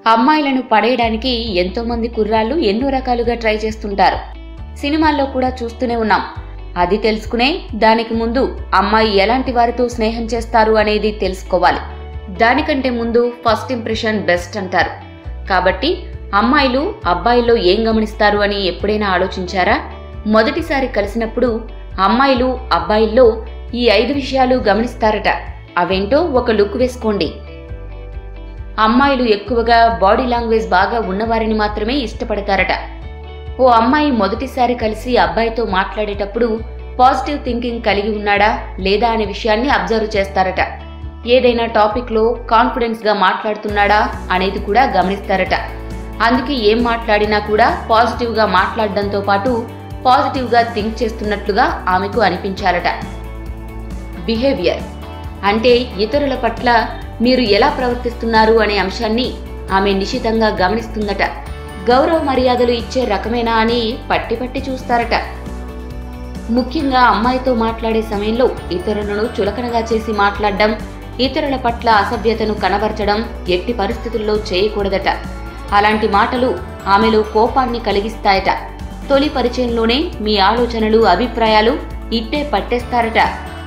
అమ్మాయిలను పడేయడానికి ఎంతో మంది కుర్రాళ్ళు ఎన్నో రకాలుగా ట్రై చేస్తుంటారు సినిమాల్లో కూడా చూస్తూనే ఉన్నాం అది తెలుసుకునే దానికి ముందు అమ్మాయి ఎలాంటి వారితో స్నేహం చేస్తారు అనేది తెలుసుకోవాలి దానికంటే ముందు ఫస్ట్ ఇంప్రెషన్ బెస్ట్ అంటారు కాబట్టి అమ్మాయిలు అబ్బాయిల్లో ఏం గమనిస్తారు అని ఎప్పుడైనా ఆలోచించారా మొదటిసారి కలిసినప్పుడు అమ్మాయిలు అబ్బాయిల్లో ఈ ఐదు విషయాలు గమనిస్తారట అవేంటో ఒక లుక్ వేసుకోండి అమ్మాయిలు ఎక్కువగా బాడీ లాంగ్వేజ్ బాగా ఉన్నవారిని మాత్రమే ఇష్టపడతారట ఓ అమ్మాయి మొదటిసారి కలిసి అబ్బాయితో మాట్లాడేటప్పుడు పాజిటివ్ థింకింగ్ కలిగి ఉన్నాడా లేదా అనే విషయాన్ని అబ్జర్వ్ చేస్తారట ఏదైనా టాపిక్లో కాన్ఫిడెన్స్గా మాట్లాడుతున్నాడా అనేది కూడా గమనిస్తారట అందుకే ఏం మాట్లాడినా కూడా పాజిటివ్గా మాట్లాడడంతో పాటు పాజిటివ్గా థింక్ చేస్తున్నట్లుగా ఆమెకు అనిపించారట బిహేవియర్ అంటే ఇతరుల పట్ల మీరు ఎలా ప్రవర్తిస్తున్నారు అనే అంశాన్ని ఆమె నిశితంగా గమనిస్తుందట గౌరవ మర్యాదలు ఇచ్చే రకమేనా అని పట్టి పట్టి చూస్తారట ముఖ్యంగా అమ్మాయితో మాట్లాడే సమయంలో ఇతరులను చులకనగా చేసి మాట్లాడడం ఇతరుల పట్ల అసభ్యతను కనబరచడం ఎట్టి పరిస్థితుల్లో చేయకూడదట అలాంటి మాటలు ఆమెలో కోపాన్ని కలిగిస్తాయట తొలి పరిచయంలోనే మీ ఆలోచనలు అభిప్రాయాలు ఇట్టే పట్టేస్తారట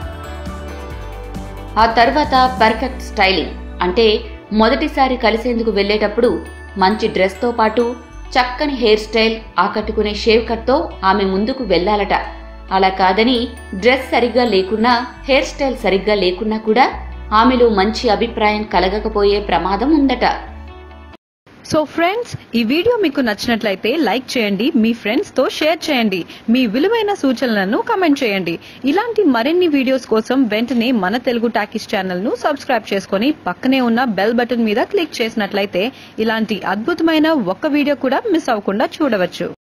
ఆ తర్వాత పర్ఫెక్ట్ స్టైలింగ్ అంటే మొదటిసారి కలిసేందుకు వెళ్ళేటప్పుడు మంచి డ్రెస్తో పాటు చక్కని హెయిర్ స్టైల్ ఆకట్టుకునే షేవ్ కట్తో ఆమె ముందుకు వెళ్ళాలట అలా కాదని డ్రెస్ సరిగ్గా లేకున్నా హెయిర్ స్టైల్ సరిగ్గా లేకున్నా కూడా ఆమెలో మంచి అభిప్రాయం కలగకపోయే ప్రమాదం ఉందట సో ఫ్రెండ్స్ ఈ వీడియో మీకు నచ్చినట్లయితే లైక్ చేయండి మీ ఫ్రెండ్స్ తో షేర్ చేయండి మీ విలువైన సూచనలను కమెంట్ చేయండి ఇలాంటి మరిన్ని వీడియోస్ కోసం వెంటనే మన తెలుగు టాకీస్ ఛానల్ ను సబ్స్క్రైబ్ చేసుకొని పక్కనే ఉన్న బెల్ బటన్ మీద క్లిక్ చేసినట్లయితే ఇలాంటి అద్భుతమైన ఒక్క వీడియో కూడా మిస్ అవ్వకుండా చూడవచ్చు